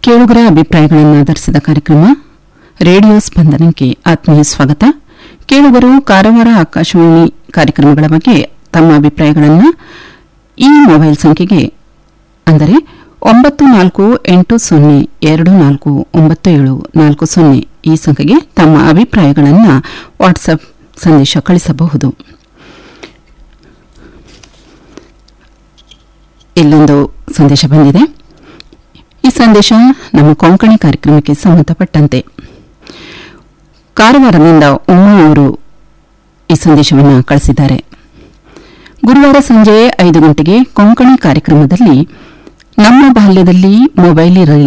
ಕೇಳುಗರ ಅಭಿಪ್ರಾಯಗಳನ್ನು ಆಧರಿಸಿದ ಕಾರ್ಯಕ್ರಮ ರೇಡಿಯೋ ಸ್ಪಂದನಕ್ಕೆ ಆತ್ಮೀಯ ಸ್ವಾಗತ ಕೇಳುಗರು ಕಾರವಾರ ಆಕಾಶವಾಣಿ ಕಾರ್ಯಕ್ರಮಗಳ ಬಗ್ಗೆ ತಮ್ಮ ಅಭಿಪ್ರಾಯಗಳನ್ನು ಈ ಮೊಬೈಲ್ ಸಂಖ್ಯೆಗೆ ಅಂದರೆ ಒಂಬತ್ತು ನಾಲ್ಕು ಎಂಟು ಸೊನ್ನೆ ಎರಡು ನಾಲ್ಕು ಒಂಬತ್ತು ಏಳು ನಾಲ್ಕು ಸೊನ್ನೆ ಈ ಸಂಖ್ಯೆಗೆ ತಮ್ಮ ಅಭಿಪ್ರಾಯಗಳನ್ನು ವಾಟ್ಸಪ್ ಸಂದೇಶ ಕಳಿಸಬಹುದು ಇಲ್ಲೊಂದು ಸಂದೇಶ ಬಂದಿದೆ ಈ ಸಂದೇಶ ನಮ್ಮ ಕೊಂಕಣಿ ಕಾರ್ಯಕ್ರಮಕ್ಕೆ ಸಂಬಂಧಪಟ್ಟಂತೆ ಕಾರವಾರದಿಂದ ಉಮಾ ಅವರು ಈ ಸಂದೇಶವನ್ನು ಕಳಿಸಿದ್ದಾರೆ ಗುರುವಾರ ಸಂಜೆ ಐದು ಗಂಟೆಗೆ ಕೊಂಕಣಿ ಕಾರ್ಯಕ್ರಮದಲ್ಲಿ ನಮ್ಮ ಬಾಲ್ಯದಲ್ಲಿ ಮೊಬೈಲ್ ಇರಲಿಲ್ಲ